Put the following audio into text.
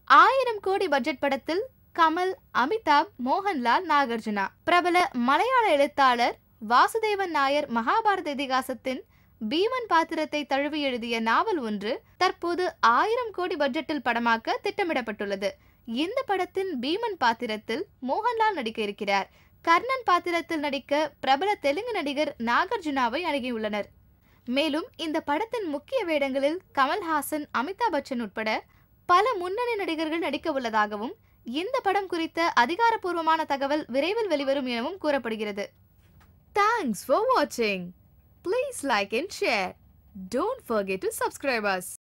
ஆயிரம் கோடி பட்ஜெட் படத்தில் கமல் அமிதாப் மோகன்லால் நாகார்ஜுனா பிரபல மலையாள எழுத்தாளர் வாசுதேவன் நாயர் மகாபாரத இதிகாசத்தின் பீமன் பாத்திரத்தை தழுவி எழுதிய நாவல் ஒன்று தற்போது ஆயிரம் கோடி பட்ஜெட்டில் படமாக்க திட்டமிடப்பட்டுள்ளது இந்த படத்தின் பீமன் பாத்திரத்தில் மோகன்லால் நடிக்க இருக்கிறார் கர்ணன் பாத்திரத்தில் நடிக்க பிரபல தெலுங்கு நடிகர் நாகார்ஜுனாவை அணுகியுள்ளனர் மேலும் இந்த படத்தின் முக்கிய வேடங்களில் கமல்ஹாசன் அமிதாப் பச்சன் உட்பட பல முன்னணி நடிகர்கள் நடிக்க உள்ளதாகவும் இந்த படம் குறித்த அதிகாரப்பூர்வமான தகவல் விரைவில் வெளிவரும் எனவும் கூறப்படுகிறது தேங்க்ஸ் ஃபார் வாட்சிங் please like and share don't forget to subscribe as